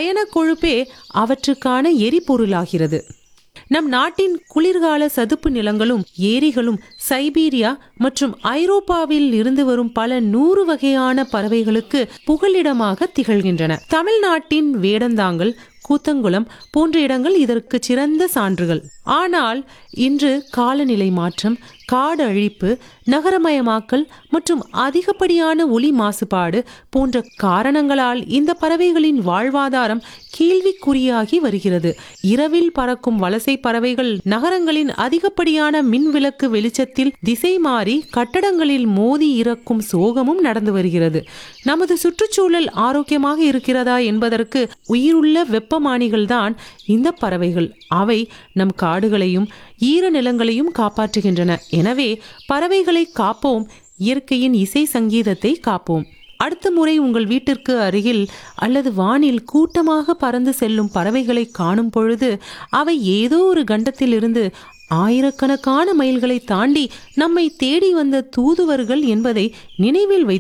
பயண கொழுப்பே அவற்றுக்கான எரிபொருளாகிறது நம் நாட்டின் குளிர்கால சதுப்பு நிலங்களும் ஏரிகளும் சைபீரியா மற்றும் ஐரோப்பாவில் இருந்து வரும் பல நூறு வகையான பறவைகளுக்கு புகலிடமாக திகழ்கின்றன தமிழ்நாட்டின் வேடந்தாங்கல் கூத்தங்குளம் போன்ற இடங்கள் இதற்கு சிறந்த சான்றுகள் ஆனால் இன்று காலநிலை மாற்றம் காடு அழிப்பு நகரமயமாக்கல் மற்றும் அதிகப்படியான ஒலி மாசுபாடு போன்ற காரணங்களால் இந்த பறவைகளின் வாழ்வாதாரம் கேள்விக்குறியாகி வருகிறது இரவில் பறக்கும் வலசை பறவைகள் நகரங்களின் அதிகப்படியான மின் விளக்கு வெளிச்சத்தில் திசை மாறி கட்டடங்களில் மோதி இறக்கும் சோகமும் நடந்து வருகிறது நமது சுற்றுச்சூழல் ஆரோக்கியமாக இருக்கிறதா என்பதற்கு உயிருள்ள வெப்பமானிகள் தான் இந்த பறவைகள் அவை நம் காடுகளையும் ஈர நிலங்களையும் காப்பாற்றுகின்றன எனவே பறவைகளை காப்போம் இயற்கையின் இசை சங்கீதத்தை காப்போம் அடுத்த முறை உங்கள் வீட்டிற்கு அருகில் அல்லது வானில் கூட்டமாக பறந்து செல்லும் பறவைகளை காணும் பொழுது அவை ஏதோ ஒரு கண்டத்திலிருந்து ஆயிரக்கணக்கான மைல்களை தாண்டி நம்மை தேடி வந்த தூதுவர்கள் என்பதை நினைவில் வைத்து